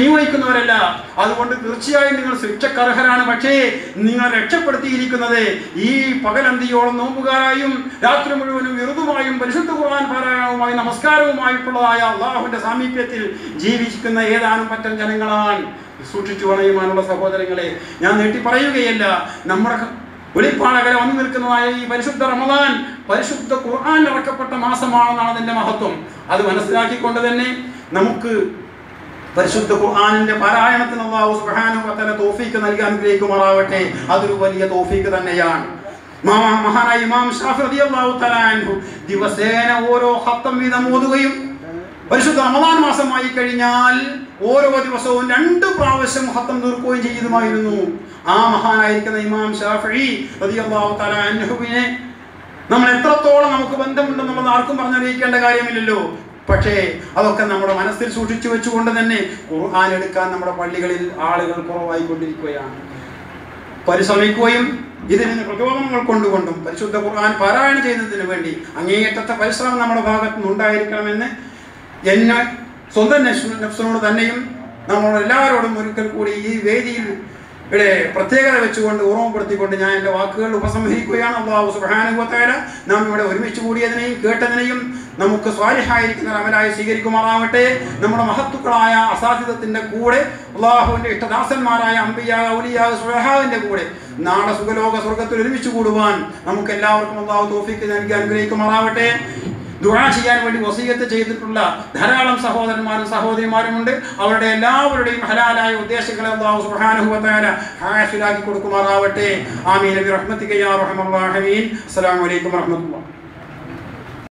നിയോഗിക്കുന്നവരല്ല അതുകൊണ്ട് തീർച്ചയായും നിങ്ങൾ ശിക്ഷക്കർഹരാണ് പക്ഷേ നിങ്ങൾ രക്ഷപ്പെടുത്തിയിരിക്കുന്നത് ഈ പകലന്തിയോളം നോമ്പുകാരായും രാത്രി മുഴുവനും വിറുതുമായും പരിശുദ്ധ ഖുർആൻ പാരായണവുമായി നമസ്കാരവുമായിട്ടുള്ളതായ അള്ളാഹുവിന്റെ സാമീപ്യത്തിൽ ജീവിക്കുന്ന ഏതാനും പറ്റം ജനങ്ങളാണ് സൂക്ഷിച്ചു വളയുവാനുള്ള സഹോദരങ്ങളെ ഞാൻ നീട്ടി പറയുകയല്ല നമ്മുടെ വെളിപ്പാടകര വന്നു നിൽക്കുന്നതായ ഈ പരിശുദ്ധ റമദാൻ പരിശുദ്ധ ഖുർആൻ ഇറക്കപ്പെട്ട മാസമാണെന്നാണ് അതിന്റെ മഹത്വം അത് മനസ്സിലാക്കിക്കൊണ്ട് തന്നെ നമുക്ക് പരിശുദ്ധ ഖുർആനിന്റെ പാരായണത്തിന് അള്ളാഹു സുബ്ഹാനഹു വ തആല തൗഫീക്ക് നൽകി അനുഗ്രഹിക്കുമാറാവട്ടെ അതൊരു വലിയ തൗഫീക്ക് തന്നെയാണ് മാ- മഹാനായ ഇമാം ഷാഫി റളിയല്ലാഹു തആല അൻഹു ദിവസേന ഓരോ ഹത്തം വീതം ഓതുകയും പരിശുദ്ധ റമദാൻ മാസമായി കഴിഞ്ഞാൽ ഓരോ ദിവസവും രണ്ട് പ്രാവശ്യം ഹത്തം തീർക്കുകയും ചെയ്യുമായിരുന്നു ആ മഹാനായിരിക്കുന്ന ഇമാം ഷാഫി റളിയല്ലാഹു തആല അൻഹുവിനെ നമ്മൾ എത്രത്തോളം നമുക്ക് ബന്ധമുണ്ടെന്നുള്ളത് ആർക്കും പറഞ്ഞറിയിക്കേണ്ട കാര്യമില്ലല്ലോ പക്ഷേ അതൊക്കെ നമ്മുടെ മനസ്സിൽ സൂക്ഷിച്ചു വെച്ചുകൊണ്ട് തന്നെ ഖുർആൻ എടുക്കാൻ നമ്മുടെ പള്ളികളിൽ ആളുകൾ കുറവായിക്കൊണ്ടിരിക്കുകയാണ് പരിശ്രമിക്കുകയും ഇതിൽ നിന്ന് പ്രചോദനങ്ങൾ കൊണ്ടുകൊണ്ടും പരിശുദ്ധ ഖുർആൻ പാരായണം ചെയ്യുന്നതിന് വേണ്ടി അങ്ങേയറ്റത്തെ പരിശ്രമം നമ്മുടെ ഭാഗത്തു നിന്നുണ്ടായിരിക്കണമെന്ന് എന്നെ സ്വന്തം നഫ്സ് നഫ്സിനോട് തന്നെയും നമ്മളോട് എല്ലാവരോടും ഒരിക്കൽ കൂടി ഈ വേദിയിൽ ഇവിടെ പ്രത്യേകത വെച്ചുകൊണ്ട് ഓർമ്മപ്പെടുത്തിക്കൊണ്ട് ഞാൻ എൻ്റെ വാക്കുകൾ ഉപസംഹരിക്കുകയാണ് അള്ളാഹു സുബാനുഭവത്തായ നാം ഇവിടെ ഒരുമിച്ച് കൂടിയതിനെയും കേട്ടതിനെയും നമുക്ക് സ്വാലിഹായിരിക്കുന്ന അമലായി സ്വീകരിക്കുമാറാവട്ടെ നമ്മുടെ മഹത്തുക്കളായ അസാധ്യതത്തിൻ്റെ കൂടെ അള്ളാഹുവിൻ്റെ ഇഷ്ടദാസന്മാരായ അമ്പിയ ഔലിയ സുഹാവിൻ്റെ കൂടെ നാളെ സുഖലോക സ്വർഗത്തിൽ ഒരുമിച്ച് കൂടുവാൻ നമുക്ക് എല്ലാവർക്കും അള്ളാഹു തോഫിക്ക് നൽകി അനുഗ്രഹിക്കുമാറാവട്ടെ ദുആ ചെയ്യാൻ വേണ്ടി വസീയത്ത് ചെയ്തിട്ടുള്ള ധാരാളം സഹോദരന്മാരും സഹോദരിമാരുമുണ്ട് അവരുടെ എല്ലാവരുടെയും ഹലാലായ ഉദ്ദേശങ്ങളെ അല്ലാഹു സുബ്ഹാനഹു വ തആല ഹാസിലാക്കി കൊടുക്കുമാറാവട്ടെ ആമീൻ ബി റഹ്മതിക യാ റഹ്മർ റഹീം അസ്സലാമു അലൈക്കും വറഹ്മത്തുള്ളാഹി